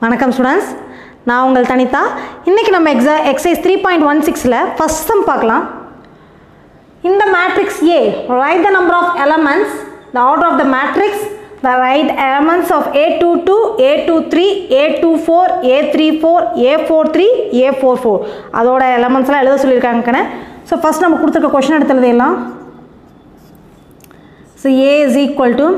வணக்கம் ஸ்டூடெண்ட்ஸ் நான் உங்கள் தனிதா இன்றைக்கி நம்ம எக்ஸா எக்ஸசைஸ் த்ரீ பாயிண்ட் ஒன் சிக்ஸில் ஃபஸ்ட் சம் பார்க்கலாம் In the matrix A, write the number of elements, the order of the matrix, the right elements of A22, A23, A24, A34, A43, A44. அதோட எலமெண்ட்ஸ்லாம் எழுத சொல்லியிருக்காங்க கண்ணே ஸோ ஃபஸ்ட் நம்ம கொடுத்துருக்க question எடுத்து எழுதிடலாம் so A is equal to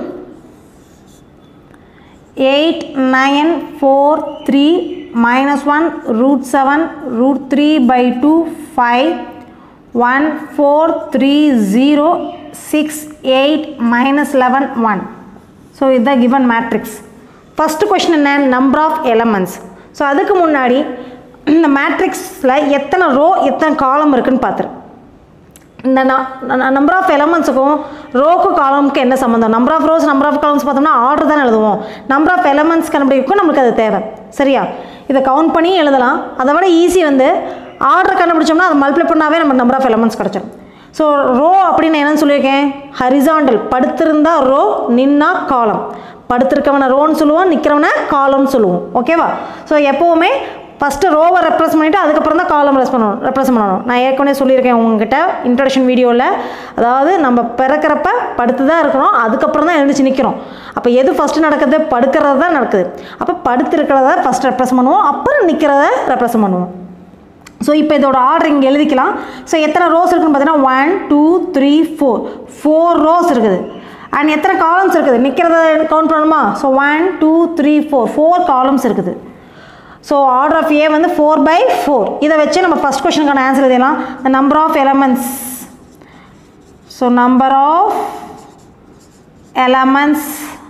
eight nine four three minus one root seven root three by two five one four three zero six eight minus eleven one so இதுதான் given matrix first question என்ன number of elements so அதுக்கு முன்னாடி இந்த மேட்ரிக்ஸில் எத்தனை row எத்தனை காலம் இருக்குன்னு பார்த்துரு இந்த நம்பர் ஆஃப் எலமெண்ட்ஸுக்கும் ரோக்கு காலமுக்கு என்ன சம்மந்தம் number of rows number of columns பார்த்தோம்னா ஆர்டர் தான் எழுதுவோம் நம்பர் ஆஃப் எலமெண்ட்ஸ் கண்டுபிடிக்கும் நம்மளுக்கு அது தேவை சரியா இதை கவுண்ட் பண்ணி எழுதலாம் அதை விட ஈஸி வந்து ஆர்டர் கண்டுபிடிச்சோம்னா அதை மல்டிப்ளை பண்ணாவே நம்ம நம்பர் ஆஃப் எலமெண்ட்ஸ் கிடச்சிடும் ஸோ ரோ அப்படின்னு என்னன்னு சொல்லியிருக்கேன் ஹரிசாண்டல் படுத்திருந்தா ரோ நின்னா காலம் படுத்திருக்கவனை ரோன்னு சொல்லுவோம் நிற்கிறவனை காலம்னு சொல்லுவோம் ஓகேவா ஸோ எப்போவுமே ஃபஸ்ட்டு ரோவை ரெப்ரஸ் பண்ணிவிட்டு அதுக்கப்புறம் தான் காலம் ரெஸ் பண்ணணும் ரெப்ரசன்ட் பண்ணணும் நான் ஏற்கனவே சொல்லியிருக்கேன் உங்ககிட்ட இன்ட்ரடக்ஷன் வீடியோவில் அதாவது நம்ம பிறக்கிறப்ப படுத்து தான் இருக்கிறோம் அதுக்கப்புறம் தான் எழுந்துச்சு நிற்கிறோம் அப்போ எது ஃபஸ்ட்டு நடக்குது படுக்கிறது தான் நடக்குது அப்போ படுத்து இருக்கிறத ஃபஸ்ட் ரெப்ரசன்ட் பண்ணுவோம் அப்புறம் நிற்கிறத ரெப்ரசன்ட் பண்ணுவோம் ஸோ இப்போ இதோட ஆர்டர் இங்கே எழுதிக்கலாம் ஸோ எத்தனை ரோஸ் இருக்குன்னு பார்த்தீங்கன்னா one two three four four rows இருக்குது அண்ட் எத்தனை காலம்ஸ் இருக்குது நிற்கிறத கவுண்ட் பண்ணணுமா so one two three four four columns இருக்குது ஸோ ஆர்டர் ஆஃப் ஏ வந்து ஃபோர் பை ஃபோர் இதை வச்சு நம்ம ஃபஸ்ட் கொஷனுக்கான ஆன்சர் எழுதலாம் the number of elements so number of elements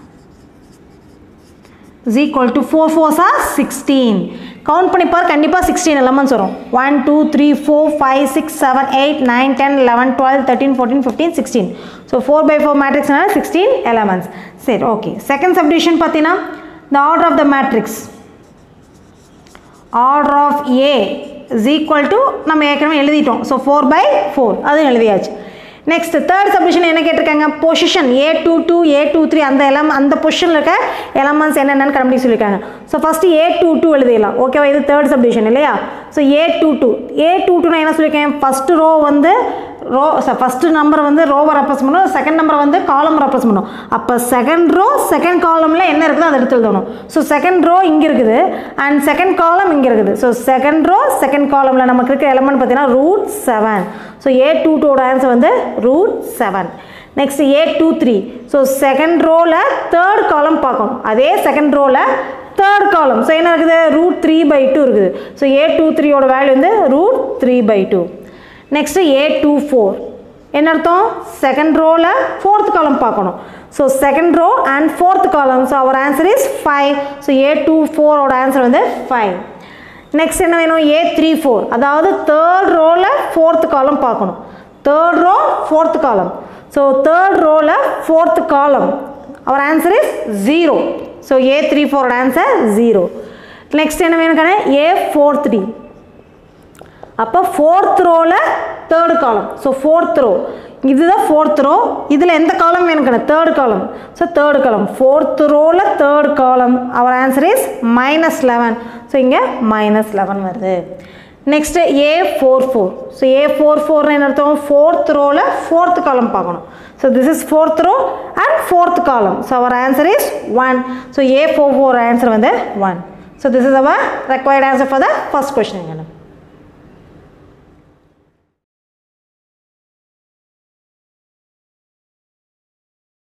is equal to four fours are sixteen count பண்ணி பார் கண்டிப்பாக சிக்ஸ்டீன் எலமெண்ட்ஸ் வரும் one two three four five six seven eight nine ten eleven twelve thirteen fourteen fifteen sixteen so four by four மேட்ரிக்ஸ்னால sixteen elements சரி okay second subdivision பார்த்தீங்கன்னா the order of the matrix order of A is equal to நம்ம ஏற்கனவே எழுதிட்டோம் so four by four அதுவும் எழுதியாச்சு next third subdivision என்ன கேட்டிருக்காங்க position A two two A two three அந்த எலம் அந்த பொசிஷனில் இருக்க எலமெண்ட்ஸ் என்னென்னு கண்டுபிடி சொல்லியிருக்காங்க so first A two two எழுதிடலாம் ஓகேவா இது தேர்ட் சப்டிஷன் இல்லையா so A two two A two two நான் என்ன சொல்லியிருக்கேன் ஃபஸ்ட்டு ரோ வந்து ரோ ஃபஸ்ட்டு நம்பர் வந்து ரோவை ரெப்ரஸ் பண்ணும் செகண்ட் நம்பர் வந்து காலம் ரெப்ரஸ் பண்ணும் அப்போ செகண்ட் ரோ செகண்ட் காலமில் என்ன இருக்குதோ அதை எடுத்து எழுதணும் ஸோ செகண்ட் ரோ இங்கே இருக்குது அண்ட் செகண்ட் காலம் இங்கே இருக்குது ஸோ செகண்ட் ரோ செகண்ட் காலமில் நமக்கு இருக்கிற எலமெண்ட் பார்த்தீங்கன்னா root seven so A two டூவோட ஆன்சர் வந்து root seven next A two three so second ரோவில் தேர்ட் காலம் பார்க்கணும் அதே செகண்ட் ரோவில் தேர்ட் காலம் ஸோ என்ன இருக்குது ரூட் த்ரீ பை டூ இருக்குது ஸோ ஏ டூ த்ரீயோட வேல்யூ வந்து root three by two next A two four என்ன அர்த்தம் செகண்ட் ரோவில் ஃபோர்த் காலம் பார்க்கணும் so second row and fourth column so our answer is five so A two ஃபோரோட answer வந்து five next என்ன வேணும் ஏ த்ரீ ஃபோர் அதாவது third ரோவில் ஃபோர்த் காலம் பார்க்கணும் third row fourth column so third ரோவில் fourth column our answer is zero so A three ஃபோரோட answer zero next என்ன வேணும் கண்ணே ஏ ஃபோர் த்ரீ அப்போ ஃபோர்த் ரோவில் third column so fourth row இதுதான் ஃபோர்த் ரோ இதில் எந்த காலம் எனக்கு third column so third column fourth ரோவில் third column our answer is minus eleven so இங்கே மைனஸ் லெவன் வருது next A four four so A four ஃபோர்னு என்ன அர்த்தம் ஃபோர்த் ரோவில் ஃபோர்த் காலம் பார்க்கணும் so this is fourth row and fourth column so our answer is one so A four four answer வந்து one so this is our required answer for the first question